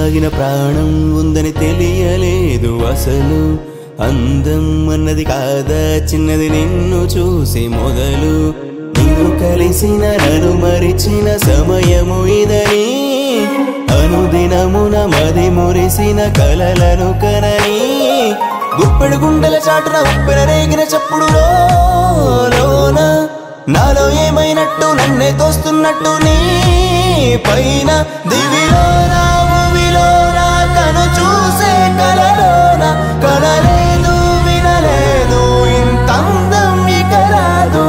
దాగిన ప్రాణం ఉందని తెలియలేదు అసలు అందం అన్నది కాదా చిన్నది నిన్ను చూసి మొదలు నిన్ను కలిసిన నన్ను మరిచిన సమయము ఇదని అనుదినమున మది మురిసిన కలలను కనని గుప్పెడు గుండెల చాటున ఉప్పెన రేగిన చప్పుడు లోన నాలో ఏమైనట్టు నన్నే తోస్తున్నట్టు నీ పైన దివిలోన భూమిలోన కను చూసే కలలోన కనలేదు వినలేదు ఇంత అందం ఇక రాదు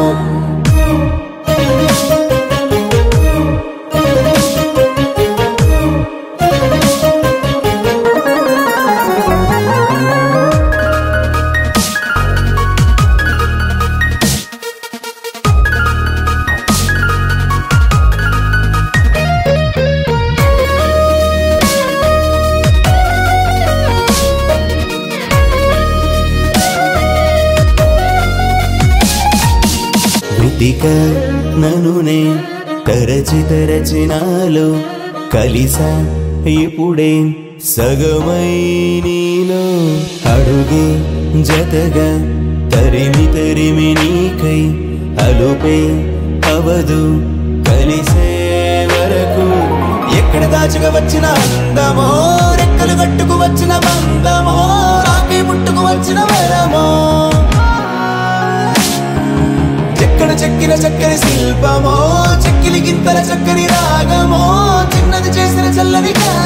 వెతిక ననునే తరచి తరచి నాలో కలిసా ఇప్పుడే సగమై నీలో అడుగే జతగా తరిమి తరిమి నీకై అలుపే అవదు కలిసే వరకు ఎక్కడ దాచుగా వచ్చిన అందమో రెక్కలు కట్టుకు వచ్చిన బంధమో రాకి పుట్టుకు వచ్చిన వరమో ఎక్కడ చెక్కిన చక్కని శిల్పమో చెక్కిలి గింతల చక్కని రాగమో చిన్నది చేసిన చల్లని గాయమో